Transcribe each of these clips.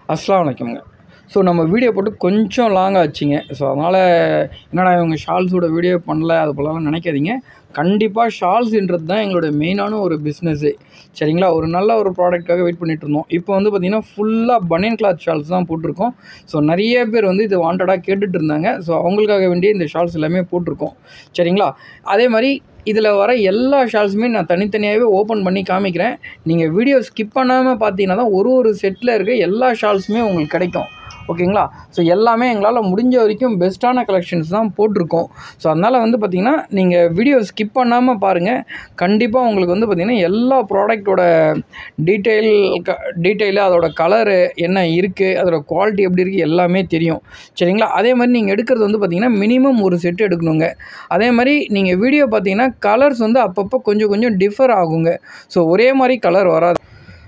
அஸ்ஸலாமு அலைக்கும்ங்க ஸோ நம்ம வீடியோ போட்டு கொஞ்சம் லாங் ஆச்சுங்க ஸோ அதனால் என்னடா இவங்க ஷால்ஸோட வீடியோ பண்ணல அது போலலாம் நினைக்காதீங்க கண்டிப்பாக ஷால்ஸ்ன்றது தான் எங்களோட மெயினான ஒரு பிஸ்னஸ்ஸு சரிங்களா ஒரு நல்ல ஒரு ப்ராடக்ட்டாக வெயிட் பண்ணிட்டு இருந்தோம் இப்போ வந்து பார்த்திங்கன்னா ஃபுல்லாக பனியன் கிளாத் ஷால்ஸ் தான் போட்டிருக்கோம் ஸோ நிறைய பேர் வந்து இது வாண்டடாக கேட்டுட்டு இருந்தாங்க ஸோ அவங்களுக்காக வேண்டிய இந்த ஷால்ஸ் எல்லாமே போட்டிருக்கோம் சரிங்களா அதே மாதிரி இதில் வர எல்லா ஷால்ஸுமே நான் தனித்தனியாகவே ஓப்பன் பண்ணி காமிக்கிறேன் நீங்கள் வீடியோ ஸ்கிப் பண்ணாமல் பார்த்தீங்கன்னா தான் ஒரு ஒரு செட்டில் இருக்க எல்லா ஷால்ஸுமே உங்களுக்கு கிடைக்கும் ஓகேங்களா ஸோ எல்லாமே எங்களால் முடிஞ்ச வரைக்கும் பெஸ்ட்டான கலெக்ஷன்ஸ் தான் போட்டிருக்கோம் ஸோ அதனால் வந்து பார்த்திங்கன்னா நீங்கள் வீடியோ ஸ்கிப் பண்ணாமல் பாருங்கள் கண்டிப்பாக உங்களுக்கு வந்து பார்த்திங்கன்னா எல்லா ப்ராடக்ட்டோட டீட்டெயில் க டீட்டெயிலு அதோட கலரு என்ன இருக்குது அதோட குவாலிட்டி எப்படி இருக்குது எல்லாமே தெரியும் சரிங்களா அதே மாதிரி நீங்கள் எடுக்கிறது வந்து பார்த்திங்கன்னா மினிமம் ஒரு செட் எடுக்கணுங்க அதே மாதிரி நீங்கள் வீடியோ பார்த்தீங்கன்னா கலர்ஸ் வந்து அப்பப்போ கொஞ்சம் கொஞ்சம் டிஃபர் ஆகுங்க ஸோ ஒரே மாதிரி கலர் வராது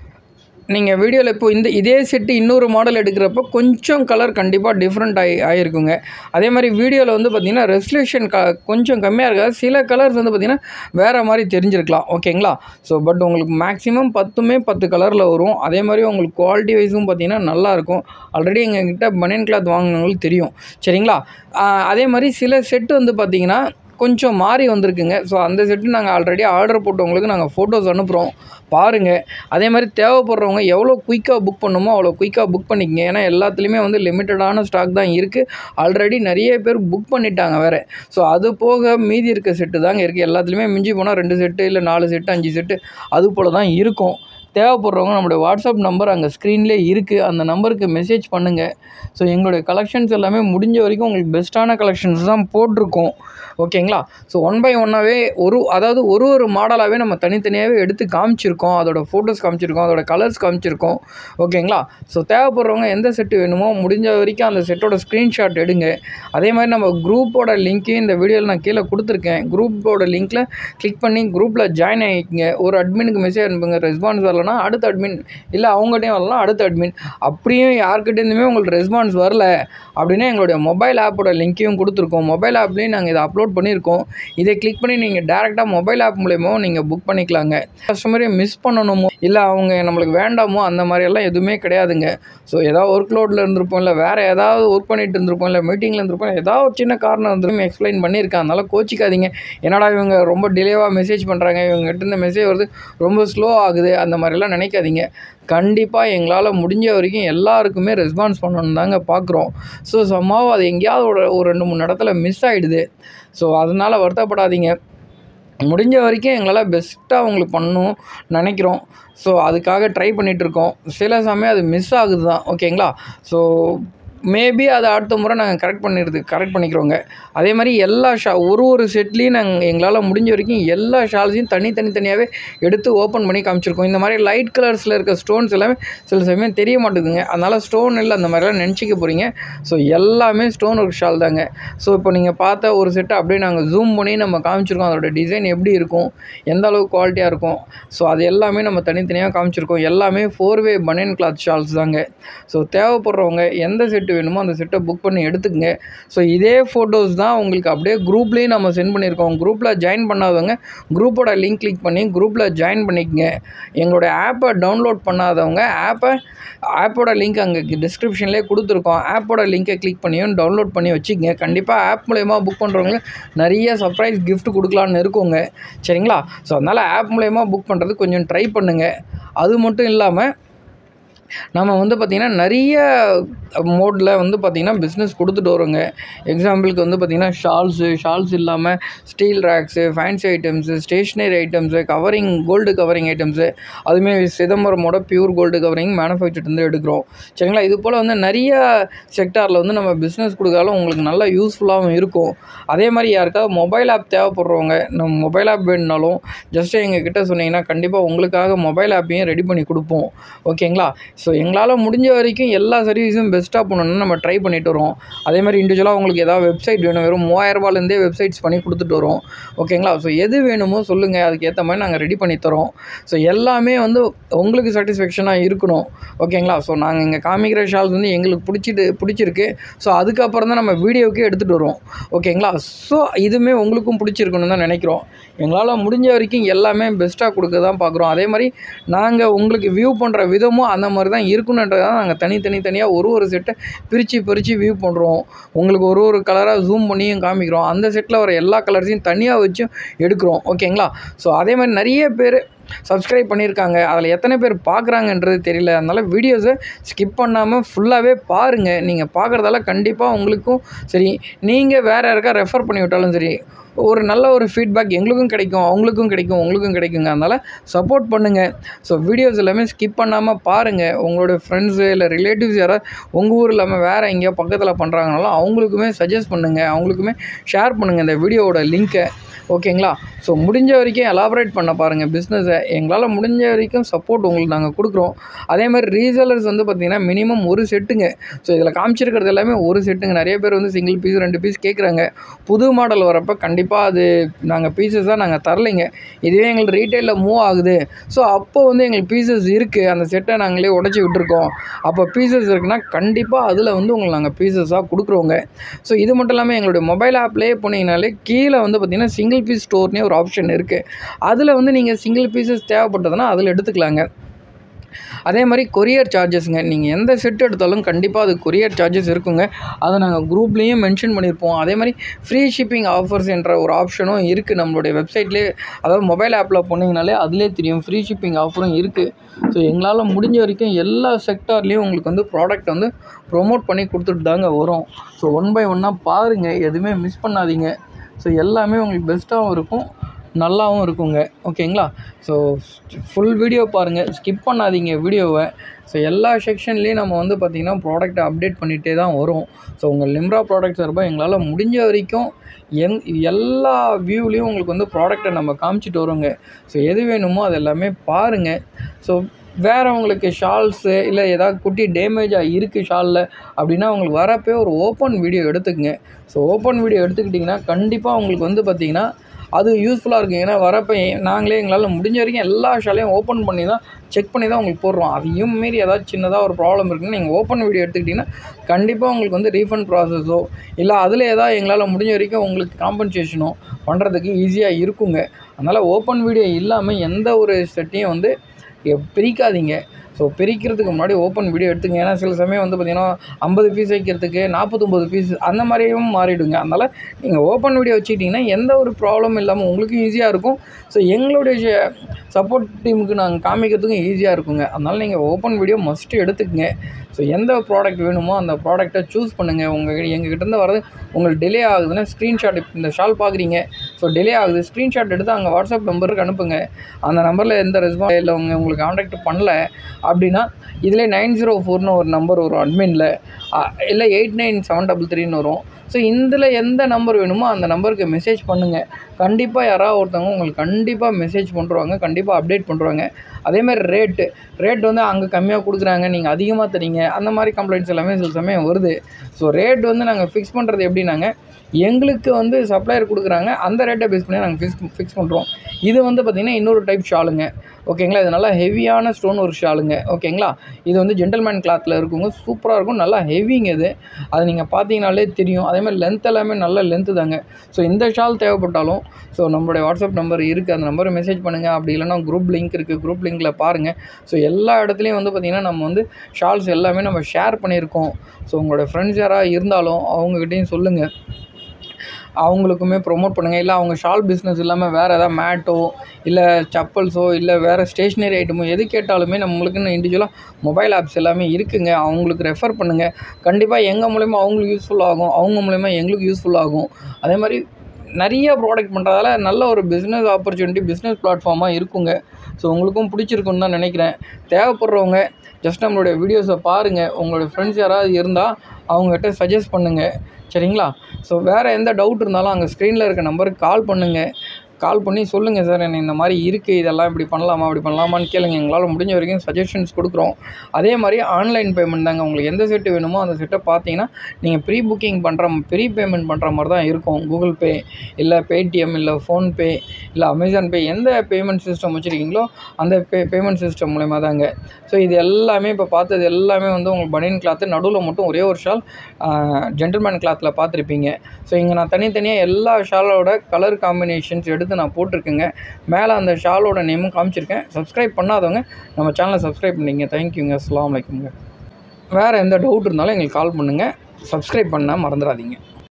நீங்கள் வீடியோவில் இப்போ இந்த இதே செட்டு இன்னொரு மாடல் எடுக்கிறப்போ கொஞ்சம் கலர் கண்டிப்பாக டிஃப்ரெண்ட் ஆகி ஆகிருக்குங்க அதே மாதிரி வீடியோவில் வந்து பார்த்திங்கன்னா ரெசல்யூஷன் க கொஞ்சம் கம்மியாக இருக்காது சில கலர்ஸ் வந்து பார்த்திங்கன்னா வேறு மாதிரி தெரிஞ்சிருக்கலாம் ஓகேங்களா ஸோ பட் உங்களுக்கு மேக்ஸிமம் பத்துமே பத்து கலரில் வரும் அதே மாதிரி உங்களுக்கு குவாலிட்டி வைஸும் பார்த்திங்கன்னா நல்லாயிருக்கும் ஆல்ரெடி எங்ககிட்ட பனியன் கிளாத் வாங்கினவங்களுக்கு தெரியும் சரிங்களா ஆஹ் அதே மாதிரி சில செட்டு வந்து பார்த்திங்கன்னா கொஞ்சம் மாறி வந்திருக்குங்க ஸோ அந்த செட்டு நாங்கள் ஆல்ரெடி ஆர்டர் போட்டவங்களுக்கு நாங்கள் ஃபோட்டோஸ் அனுப்புகிறோம் பாருங்கள் அதே மாதிரி தேவைப்படுறவங்க எவ்வளோ குயிக்காக புக் பண்ணுமோ அவ்வளோ குயிக்காக புக் பண்ணிக்கங்க ஏன்னா எல்லாத்துலேயுமே வந்து லிமிட்டடான ஸ்டாக் தான் இருக்குது ஆல்ரெடி நிறைய பேர் புக் பண்ணிட்டாங்க வேறு ஸோ அது போக மீதி இருக்க செட்டு தாங்க இருக்குது எல்லாத்துலேயுமே மிஞ்சி போனால் ரெண்டு செட்டு இல்லை நாலு செட்டு அஞ்சு செட்டு அது போல் தான் இருக்கும் தேவைப்படுறவங்க நம்மளுடைய வாட்ஸ்அப் நம்பர் அங்கே ஸ்க்ரீன்லேயே இருக்குது அந்த நம்பருக்கு மெசேஜ் பண்ணுங்கள் ஸோ எங்களுடைய கலெக்ஷன்ஸ் எல்லாமே முடிஞ்ச வரைக்கும் உங்களுக்கு பெஸ்ட்டான கலெக்ஷன்ஸ் தான் போட்டிருக்கோம் ஓகேங்களா ஸோ ஒன் பை ஒன்னாகவே ஒரு அதாவது ஒரு ஒரு மாடலாகவே நம்ம தனித்தனியாகவே எடுத்து காமிச்சிருக்கோம் அதோட ஃபோட்டோஸ் காமிச்சிருக்கோம் அதோட கலர்ஸ் காமிச்சிருக்கோம் ஓகேங்களா ஸோ தேவைப்படுறவங்க எந்த செட்டு வேணுமோ முடிஞ்ச வரைக்கும் அந்த செட்டோட ஸ்க்ரீன்ஷாட் எடுங்க அதே மாதிரி நம்ம குரூப்போட லிங்க்கையும் இந்த வீடியோவில் நான் கீழே கொடுத்துருக்கேன் குரூப்போட லிங்க்கில் கிளிக் பண்ணி குரூப்பில் ஜாயின் ஆகிக்கங்க ஒரு அட்மினுக்கு மெசேஜ் அனுப்புங்க ரெஸ்பான்ஸ் வரலனா அடுத்த அட்மின் இல்லை அவங்ககிட்டயும் வரலாம் அடுத்த அட்மின் அப்படியும் யார்கிட்டேருந்துமே உங்களுக்கு ரெஸ்பான்ஸ் வரல அப்படின்னா எங்களுடைய மொபைல் ஆப்போட லிங்க்கையும் கொடுத்துருக்கோம் மொபைல் ஆப்லேயும் நாங்கள் இதை அப்லோட் பண்ணியிருக்கோம் இதை கிளிக் பண்ணி நீங்கள் டேரெக்டாக மொபைல் ஆப் மூலயமா நீங்கள் புக் பண்ணிக்கலாங்க கஸ்டமரையும் மிஸ் பண்ணணுமோ இல்லை அவங்க நம்மளுக்கு வேண்டாமோ அந்த மாதிரியெல்லாம் எதுவுமே கிடையாதுங்க ஸோ ஏதாவது ஒர்க் லோடில் இருந்திருப்போம் இல்லை வேறு ஏதாவது ஒர்க் பண்ணிட்டு இருந்திருப்போம் இல்லை மீட்டிங்கில் இருந்திருப்போம் ஏதாவது ஒரு சின்ன காரணம் இருந்திருக்கும் எக்ஸ்பிளைன் பண்ணியிருக்கேன் அதனால கோச்சிக்காதீங்க என்னடா இவங்க ரொம்ப டிலேவாக மெசேஜ் பண்ணுறாங்க இவங்ககிட்ட இந்த மெசேஜ் வருது ரொம்ப ஸ்லோ ஆகுது அந்த மாதிரிலாம் நினைக்காதீங்க கண்டிப்பாக எங்களால் முடிஞ்ச வரைக்கும் எல்லாருக்குமே ரெஸ்பான்ஸ் பண்ணணும் தாங்க பார்க்குறோம் ஸோ சம்மாவும் அது எங்கேயாவது ஒரு ஒரு ரெண்டு மூணு இடத்துல மிஸ் ஆகிடுது ஸோ அதனால் வருத்தப்படாதீங்க முடிஞ்ச வரைக்கும் எங்களால் பெஸ்ட்டாக உங்களுக்கு பண்ணணும் நினைக்கிறோம் ஸோ அதுக்காக ட்ரை பண்ணிகிட்ருக்கோம் சில சமயம் அது மிஸ் ஆகுது தான் ஓகேங்களா ஸோ மேபி அதை அடுத்த முறை நாங்கள் கரெக்ட் பண்ணிடுது கரெக்ட் பண்ணிக்கிறோங்க அதே மாதிரி எல்லா ஷா ஒரு ஒரு செட்லேயும் நாங்கள் எங்களால் முடிஞ்ச வரைக்கும் எல்லா ஷால்ஸையும் தனி தனி தனியாகவே எடுத்து ஓப்பன் பண்ணி காமிச்சிருக்கோம் இந்த மாதிரி லைட் கலர்ஸில் இருக்க ஸ்டோன்ஸ் எல்லாமே சில சமயம் தெரிய மாட்டேங்குதுங்க அதனால் ஸ்டோன் இல்லை அந்த மாதிரிலாம் நினச்சிக்க போகிறீங்க ஸோ எல்லாமே ஸ்டோன் ஒர்க் ஷால் தாங்க ஸோ இப்போ நீங்கள் பார்த்த ஒரு செட்டை அப்படியே நாங்கள் ஜூம் பண்ணி நம்ம காமிச்சிருக்கோம் அதோட டிசைன் எப்படி இருக்கும் எந்த அளவுக்கு குவாலிட்டியாக இருக்கும் ஸோ அது எல்லாமே நம்ம தனித்தனியாக காமிச்சிருக்கோம் எல்லாமே ஃபோர் வே பனியன் கிளாத் ஷால்ஸ் தாங்க ஸோ தேவைப்படுறவங்க எந்த செட்டு வேணுமோ அந்த செட்டை புக் பண்ணி எடுத்துக்கங்க ஸோ இதே ஃபோட்டோஸ் தான் உங்களுக்கு அப்படியே குரூப்லேயும் நம்ம சென்ட் பண்ணியிருக்கோம் குரூப்பில் ஜாயின் பண்ணாதவங்க குரூப்போட லிங்க் கிளிக் பண்ணி குரூப்பில் ஜாயின் பண்ணிக்கங்க எங்களோட ஆப்பை டவுன்லோட் பண்ணாதவங்க ஆப்பை ஆப்போட லிங்க் அங்கே டிஸ்கிரிப்ஷன்லேயே கொடுத்துருக்கோம் ஆப்போட லிங்க்கை கிளிக் பண்ணியும் டவுன்லோட் பண்ணி வச்சுக்கங்க கண்டிப்பாக ஆப் மூலயமா புக் பண்ணுறவங்க நிறைய சர்ப்ரைஸ் gift கொடுக்கலான்னு இருக்குங்க சரிங்களா ஸோ அதனால் ஆப் மூலயமா புக் பண்ணுறது கொஞ்சம் ட்ரை பண்ணுங்கள் அது மட்டும் இல்லாமல் நம்ம வந்து பார்த்திங்கன்னா நிறைய மோடில் வந்து பார்த்திங்கன்னா பிஸ்னஸ் கொடுத்துட்டு வரோங்க எக்ஸாம்பிளுக்கு வந்து பார்த்திங்கன்னா ஷால்ஸு ஷால்ஸ் இல்லாமல் steel racks fancy items stationery items covering gold covering items அதுவுமே சிதம்பரமோட பியூர் கோல்டு கவரிங் மேனுஃபேக்சர் வந்து எடுக்கிறோம் சரிங்களா இது போல் வந்து நிறைய செக்டாரில் வந்து நம்ம பிஸ்னஸ் கொடுத்தாலும் உங்களுக்கு நல்லா யூஸ்ஃபுல்லாகவும் இருக்கும் அதே மாதிரி யாருக்காவது மொபைல் ஆப் தேவைப்படுறவங்க நம்ம மொபைல் ஆப் வேணுனாலும் ஜஸ்ட்டு எங்கள் கிட்ட சொன்னீங்கன்னா கண்டிப்பாக உங்களுக்காக மொபைல் ஆப்பையும் ரெடி பண்ணி கொடுப்போம் ஓகேங்களா ஸோ எங்களால் முடிஞ்ச வரைக்கும் எல்லா சர்வீஸும் பெஸ்ட்டாக பண்ணணும்னு நம்ம ட்ரை பண்ணிட்டு வரோம் அதே மாதிரி இண்டிவிஜுவலாக உங்களுக்கு ஏதாவது வெப்சைட் வேணும் வெறும் மூவாயிரரூபாலேருந்தே வெப்சைட்ஸ் பண்ணி கொடுத்துட்டு வரோம் ஓகேங்களா ஸோ எது வேணுமோ சொல்லுங்கள் அதுக்கு ஏற்ற மாதிரி நாங்கள் ரெடி பண்ணி தரோம் ஸோ எல்லாமே வந்து உங்களுக்கு சாட்டிஸ்ஃபேக்ஷனாக இருக்கணும் ஓகேங்களா ஸோ நாங்கள் இங்கே காமிக்கிற ஷால்ஸ் வந்து எங்களுக்கு பிடிச்சிட்டு பிடிச்சிருக்கு ஸோ அதுக்கப்புறம் தான் நம்ம வீடியோக்கே எடுத்துகிட்டு வரோம் ஓகேங்களா ஸோ இதுவுமே உங்களுக்கும் பிடிச்சிருக்கணும்னு தான் நினைக்கிறோம் எங்களால் முடிஞ்ச வரைக்கும் எல்லாமே பெஸ்ட்டாக கொடுக்க தான் பார்க்குறோம் அதே மாதிரி நாங்கள் உங்களுக்கு வியூ பண்ணுற விதமும் அந்த மாதிரி மாதிரி தான் இருக்குன்றதுக்காக நாங்கள் தனித்தனி தனியாக ஒரு ஒரு செட்டை பிரித்து பிரித்து வியூ பண்ணுறோம் உங்களுக்கு ஒரு ஒரு கலராக ஜூம் பண்ணியும் காமிக்கிறோம் அந்த செட்டில் வர எல்லா கலர்ஸையும் தனியாக வச்சும் எடுக்கிறோம் ஓகேங்களா ஸோ அதே மாதிரி நிறைய பேர் சப்ஸ்கிரைப் பண்ணியிருக்காங்க அதில் எத்தனை பேர் பார்க்குறாங்கன்றது தெரியல அதனால் வீடியோஸை ஸ்கிப் பண்ணாமல் ஃபுல்லாகவே பாருங்கள் நீங்கள் பார்க்குறதால கண்டிப்பாக உங்களுக்கும் சரி நீங்கள் வேறு யாருக்கா ரெஃபர் பண்ணி விட்டாலும் சரி ஒரு நல்ல ஒரு ஃபீட்பேக் எங்களுக்கும் கிடைக்கும் அவங்களுக்கும் கிடைக்கும் உங்களுக்கும் கிடைக்குங்க அதனால் சப்போர்ட் பண்ணுங்கள் ஸோ வீடியோஸ் எல்லாமே ஸ்கிப் பண்ணாமல் பாருங்கள் உங்களோட ஃப்ரெண்ட்ஸு இல்லை ரிலேட்டிவ்ஸ் யாராவது உங்கள் ஊர் இல்லாமல் வேறு எங்கேயோ பக்கத்தில் பண்ணுறாங்கனாலும் அவங்களுக்குமே சஜஸ்ட் பண்ணுங்கள் அவங்களுக்குமே ஷேர் பண்ணுங்கள் இந்த வீடியோவோட லிங்க்கை ஓகேங்களா ஸோ முடிஞ்ச வரைக்கும் எலாபரேட் பண்ண பாருங்கள் பிஸ்னஸை எங்களால் முடிஞ்ச வரைக்கும் சப்போர்ட் உங்களுக்கு நாங்கள் கொடுக்குறோம் அதே மாதிரி ரீசேலர்ஸ் வந்து பார்த்திங்கன்னா மினிமம் ஒரு செட்டுங்க ஸோ இதில் காமிச்சிருக்கிறது எல்லாமே ஒரு செட்டுங்க நிறைய பேர் வந்து சிங்கிள் பீஸ் ரெண்டு பீஸ் கேட்குறாங்க புது மாடல் வரப்போ கண்டிப்பாக அது நாங்கள் பீசஸாக நாங்கள் தரலைங்க இதுவே எங்களுக்கு ரீட்டைலில் மூவ் ஆகுது ஸோ அப்போ வந்து எங்களுக்கு பீசஸ் இருக்குது அந்த செட்டை நாங்களே உடச்சி விட்டுருக்கோம் அப்போ பீசஸ் இருக்குன்னா கண்டிப்பாக அதில் வந்து உங்களுக்கு நாங்கள் பீசஸாக கொடுக்குறோங்க ஸோ இது மட்டும் இல்லாமல் எங்களுடைய மொபைல் ஆப்லேயே போனீங்கனாலே கீழே வந்து பார்த்திங்கன்னா சிங்கிள் பீஸ் ஸ்டோர்னே ஒரு ஆப்ஷன் இருக்குது அதில் வந்து நீங்கள் சிங்கிள் பீசஸ் தேவைப்பட்டதுன்னா அதில் எடுத்துக்கலாங்க அதே மாதிரி கொரியர் சார்ஜஸ்ங்க நீங்கள் எந்த செட் எடுத்தாலும் கண்டிப்பாக அது கொரியர் சார்ஜஸ் இருக்குங்க அதை நாங்கள் குரூப்லேயும் மென்ஷன் பண்ணியிருப்போம் அதே மாதிரி ஃப்ரீ ஷிப்பிங் ஆஃபர்ஸ் என்ற ஒரு ஆப்ஷனும் இருக்குது நம்மளுடைய வெப்சைட்லேயே அதாவது மொபைல் ஆப்பில் போனீங்கனாலே அதிலே தெரியும் ஃப்ரீ ஷிப்பிங் ஆஃபரும் இருக்குது ஸோ எங்களால் முடிஞ்ச வரைக்கும் எல்லா செக்டார்லேயும் உங்களுக்கு வந்து ப்ராடக்ட் வந்து ப்ரொமோட் பண்ணி கொடுத்துட்டு தாங்க வரும் ஸோ ஒன் பை ஒன்னாக பாருங்கள் எதுவுமே மிஸ் பண்ணாதீங்க ஸோ எல்லாமே உங்களுக்கு பெஸ்ட்டாகவும் இருக்கும் நல்லாவும் இருக்குங்க ஓகேங்களா ஸோ ஃபுல் வீடியோ பாருங்கள் ஸ்கிப் பண்ணாதீங்க வீடியோவை ஸோ எல்லா செக்ஷன்லேயும் நம்ம வந்து பார்த்திங்கன்னா ப்ராடக்ட்டை அப்டேட் பண்ணிகிட்டே தான் வரும் ஸோ உங்கள் லிம்ரா ப்ராடக்ட்ஸ் இருப்போம் எங்களால் முடிஞ்ச வரைக்கும் எங் எல்லா வியூலேயும் உங்களுக்கு வந்து ப்ராடக்ட்டை நம்ம காமிச்சிட்டு வரோங்க ஸோ எது வேணுமோ அது எல்லாமே பாருங்கள் ஸோ வேறு உங்களுக்கு ஷால்ஸு இல்லை ஏதாவது குட்டி டேமேஜாக இருக்குது ஷாலில் அப்படின்னா உங்களுக்கு வரப்போ ஒரு ஓப்பன் வீடியோ எடுத்துக்கங்க ஸோ ஓப்பன் வீடியோ எடுத்துக்கிட்டிங்கன்னா கண்டிப்பாக உங்களுக்கு வந்து பார்த்திங்கன்னா அது யூஸ்ஃபுல்லாக இருக்கும் ஏன்னா வரப்போ நாங்களே எங்களால் முடிஞ்ச வரைக்கும் எல்லா ஷாலையும் ஓப்பன் பண்ணி தான் செக் பண்ணி தான் உங்களுக்கு போடுறோம் அதையும் மீறி ஏதாவது சின்னதாக ஒரு ப்ராப்ளம் இருக்குன்னு நீங்கள் ஓப்பன் வீடியோ எடுத்துக்கிட்டிங்கன்னா கண்டிப்பாக உங்களுக்கு வந்து ரீஃபண்ட் ப்ராசஸோ இல்லை அதில் ஏதாவது எங்களால் முடிஞ்ச வரைக்கும் உங்களுக்கு காம்பன்சேஷனோ பண்ணுறதுக்கு ஈஸியாக இருக்குங்க அதனால் ஓப்பன் வீடியோ இல்லாமல் எந்த ஒரு செட்டையும் வந்து பிரிக்காதீங்க ஸோ பிரிக்கிறதுக்கு முன்னாடி ஓப்பன் வீடியோ எடுத்துங்க ஏன்னா சில சமயம் வந்து பார்த்திங்கன்னா ஐம்பது பீஸ் வைக்கிறதுக்கு நாற்பத்தொம்பது பீஸ் அந்த மாதிரியும் மாறிடுங்க அதனால் நீங்கள் ஓப்பன் வீடியோ வச்சுக்கிட்டிங்கன்னா எந்த ஒரு ப்ராப்ளம் இல்லாமல் உங்களுக்கும் ஈஸியாக இருக்கும் ஸோ எங்களுடைய சப்போர்ட் டீமுக்கு நாங்கள் காமிக்கிறதுக்கும் ஈஸியாக இருக்குங்க அதனால் நீங்கள் ஓப்பன் வீடியோ மஸ்ட்டு எடுத்துக்கங்க ஸோ எந்த ப்ராடக்ட் வேணுமோ அந்த ப்ராடக்ட்டை சூஸ் பண்ணுங்கள் உங்கள் எங்ககிட்டேருந்து வரது உங்களுக்கு டிலே ஆகுதுன்னா ஸ்க்ரீன்ஷாட் இந்த ஷால் பார்க்குறீங்க ஸோ டிலே ஆகுது ஸ்க்ரீன்ஷாட் எடுத்து அங்கே வாட்ஸ்அப் நம்பருக்கு அனுப்புங்க அந்த நம்பரில் எந்த ரெஸ்பான்ஸ் இல்லை உங்க உங்களுக்கு காண்டாக்ட் பண்ணல அப்படின்னா இதில் நைன் ஜீரோ ஃபோர்னு ஒரு நம்பர் வரும் அட்மினில் இல்லை எயிட் நைன் செவன் டபுள் த்ரீன்னு வரும் ஸோ இதில் எந்த நம்பர் வேணுமோ அந்த நம்பருக்கு மெசேஜ் பண்ணுங்கள் கண்டிப்பாக யாராவது ஒருத்தவங்க உங்களுக்கு கண்டிப்பாக மெசேஜ் பண்ணுறாங்க கண்டிப்பாக அப்டேட் பண்ணுறாங்க அதேமாதிரி ரேட்டு ரேட் வந்து அங்கே கம்மியாக கொடுக்குறாங்க நீங்கள் அதிகமாக தரீங்க அந்த மாதிரி கம்ப்ளைண்ட்ஸ் எல்லாமே சில சமயம் வருது ஸோ ரேட் வந்து நாங்கள் ஃபிக்ஸ் பண்ணுறது எப்படின்னாங்க எங்களுக்கு வந்து சப்ளையர் கொடுக்குறாங்க அந்த ரேட்டை பேஸ் பண்ணி நாங்கள் ஃபிக்ஸ் ஃபிக்ஸ் பண்ணுறோம் இது வந்து பார்த்திங்கன்னா இன்னொரு டைப் ஷாலுங்க ஓகேங்களா இது நல்லா ஹெவியான ஸ்டோன் ஒரு ஷாலுங்க ஓகேங்களா இது வந்து ஜென்டல்மேன் கிளாத்தில் இருக்குங்க சூப்பராக இருக்கும் நல்லா ஹெவிங்க இது அது நீங்கள் பார்த்தீங்கனாலே தெரியும் அதேமாதிரி லென்த் எல்லாமே நல்ல லென்த்து தாங்க ஸோ இந்த ஷால் தேவைப்பட்டாலும் ஸோ நம்மளுடைய வாட்ஸ்அப் நம்பர் இருக்குது அந்த நம்பரை மெசேஜ் பண்ணுங்கள் அப்படி இல்லைனா குரூப் லிங்க் இருக்குது குரூப் லிங்க்கில் பாருங்கள் ஸோ எல்லா இடத்துலையும் வந்து பார்த்திங்கன்னா நம்ம வந்து ஷால்ஸ் எல்லாமே நம்ம ஷேர் பண்ணியிருக்கோம் ஸோ உங்களோட ஃப்ரெண்ட்ஸ் யாராவது இருந்தாலும் அவங்கக்கிட்டேயும் சொல்லுங்கள் அவங்களுக்குமே ப்ரொமோட் பண்ணுங்கள் இல்லை அவங்க ஷால் பிஸ்னஸ் இல்லாமல் வேறு எதாவது மேட்டோ இல்லை செப்பல்ஸோ இல்லை வேறு ஸ்டேஷ்னரி ஐட்டமோ எது கேட்டாலுமே நம்மளுக்குன்னு இண்டிவிஜுவலாக மொபைல் ஆப்ஸ் எல்லாமே இருக்குங்க அவங்களுக்கு ரெஃபர் பண்ணுங்கள் கண்டிப்பாக எங்கள் மூலிமா அவங்களுக்கு யூஸ்ஃபுல் ஆகும் அவங்க மூலிமா எங்களுக்கு யூஸ்ஃபுல் ஆகும் அதே மாதிரி நிறைய ப்ராடக்ட் பண்ணுறதால நல்ல ஒரு பிஸ்னஸ் ஆப்பர்ச்சுனிட்டி பிஸ்னஸ் பிளாட்ஃபார்மாக இருக்குங்க ஸோ உங்களுக்கும் பிடிச்சிருக்குன்னு தான் நினைக்கிறேன் தேவைப்படுறவங்க ஜஸ்ட் நம்மளுடைய வீடியோஸை பாருங்கள் உங்களுடைய ஃப்ரெண்ட்ஸ் யாராவது இருந்தால் அவங்ககிட்ட சஜஸ்ட் பண்ணுங்கள் சரிங்களா ஸோ வேறு எந்த டவுட் இருந்தாலும் அங்கே ஸ்க்ரீனில் இருக்க நம்பருக்கு கால் பண்ணுங்கள் கால் பண்ணி சொல்லுங்கள் சார் எனக்கு இந்த மாதிரி இருக்குது இதெல்லாம் இப்படி பண்ணலாமா அப்படி பண்ணலாமான்னு கேளுங்க எங்களால் முடிஞ்ச வரைக்கும் சஜஷன்ஸ் கொடுக்குறோம் அதே மாதிரி ஆன்லைன் பேமெண்ட் தாங்க உங்களுக்கு எந்த செட்டு வேணுமோ அந்த செட்டை பார்த்தீங்கன்னா நீங்கள் ப்ரீ புக்கிங் பண்ணுற ப்ரீ பேமெண்ட் பண்ணுற மாதிரி தான் இருக்கும் கூகுள் பே இல்லை பேடிஎம் இல்லை ஃபோன்பே இல்லை அமேசான் பே எந்த பேமெண்ட் சிஸ்டம் வச்சுருக்கீங்களோ அந்த பே பேமெண்ட் சிஸ்டம் மூலயமா தாங்க ஸோ இது எல்லாமே இப்போ பார்த்தது எல்லாமே வந்து உங்களுக்கு பனியன் கிளாத்து நடுவில் மட்டும் ஒரே ஒரு ஷால் ஜென்டில்மேன் கிளாத்தில் பார்த்துருப்பீங்க ஸோ இங்கே நான் தனித்தனியாக எல்லா ஷாலோட கலர் காம்பினேஷன்ஸ் எடுத்து எடுத்து நான் போட்டிருக்கேங்க மேலே அந்த ஷாலோட நேமும் காமிச்சிருக்கேன் சப்ஸ்கிரைப் பண்ணாதவங்க நம்ம சேனலை சப்ஸ்கிரைப் பண்ணிங்க தேங்க்யூங்க அஸ்லாம் வலைக்குங்க வேறு எந்த டவுட் இருந்தாலும் எங்களுக்கு கால் பண்ணுங்கள் சப்ஸ்கிரைப் பண்ண மறந்துடாதீங்க